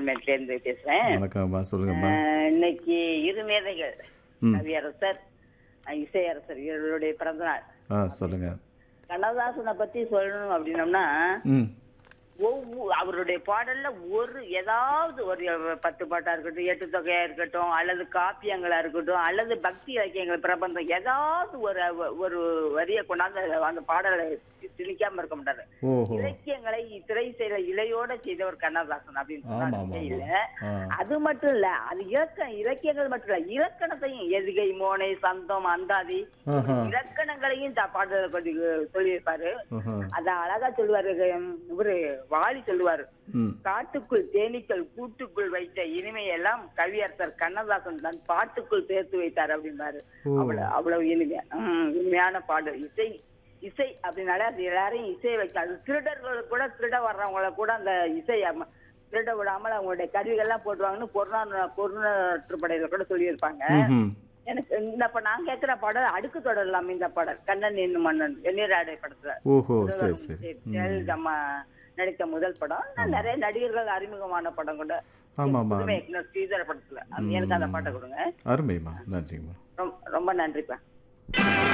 மேட்ல இருந்து பேசுறேன் வணக்கம்மா சொல்லுங்கம்மா அஹ், இன்னைக்கு இரு மேதைகள் ம். கவியரசர் அஹ், இசையரசர் இவர்களுடைய பிறந்த நாள் ஆ சொல்லுங்க கண்ணதாசனை பத்தி சொல்லணும் அப்படின்னம்னா ம் ஒவ்வொரு அவருடைய பாடல்ல ஒரு ஏதாவது ஒரு பத்து பாட்டா இருக்கட்டும் எட்டு தொகையா இருக்கட்டும் அல்லது காப்பியங்களா இருக்கட்டும் அல்லது பக்தி இலக்கியங்கள் பிரபந்தம் ஏதாவது ஒரு ஒரு வரியை கொண்டாந்து அதுல அந்த பாடலை திணிக்காம இருக்க மாட்டாரு ஓஹோ இலக்கியங்களை திரை செய்த இலையோட செய்தவர் கண்ணதாசன் அப்படின்னு ஆமா சொன்னாங்க ஆமா இல்ல ஆ அது மட்டும் இல்ல அது இலக்க இலக்கியங்கள் மட்டும் இல்ல இலக்கணத்தையும் எதுகை மோனை சந்தம் அந்தாதி ஆஹா. இலக்கணங்களையும் த- பாடல பத்தி சொல்லியிருப்பாரு ஆஹா. அத அழகா சொல்லுவாரு ஹம், இவரு வாலி சொல்லுவாரு ம் காட்டுக்குள் தேனீக்கள் கூட்டுக்குள் வைத்த இனிமையெல்லாம் கவியரசர் கண்ணதாசன் தன் பாட்டுக்குள் சேர்த்து வைத்தார் அப்படின்னாரு ஓ. அவ்வளவு அவ்வளவு இனிமையா ஹம், இனிமையான பாடல் இசை இசை அப்படின்னாலே அது எல்லாரையும் இசையை வைக்காது திருடர்களுக்கு கூட திருட வர்றவங்கள கூட அந்த இசை அம- திருட விடாமல் அவங்களுடைய கருவிகள்லாம் போட்டுவாங்கன்னு பொருணா பொருணாற்றுப்படையில கூட சொல்லியிருப்பாங்க ம்ஹும். எனக்கு இந்த இப்ப நான் கேட்கிற பாடல் அடுக்கு தொடரலாம் இந்த பாடல் கண்ணன் என்னும் மன்னன் வெந்நீராடை படத்துல ஓஹோ சரி சரி ஜெயலலிதா நடித்த முதல் படம் நான் நிறைய நடிகர்கள் அறிமுகமான படம் கூட ஆமாம்மா புதுமை இயக்குனர் ஸ்ரீதர் படத்துல அது எனக்கு அந்த பாட்டை கொடுங்க அருமைம்மா நன்றிங்கம்மா ரொம்ப- ரொம்ப நன்றிப்பா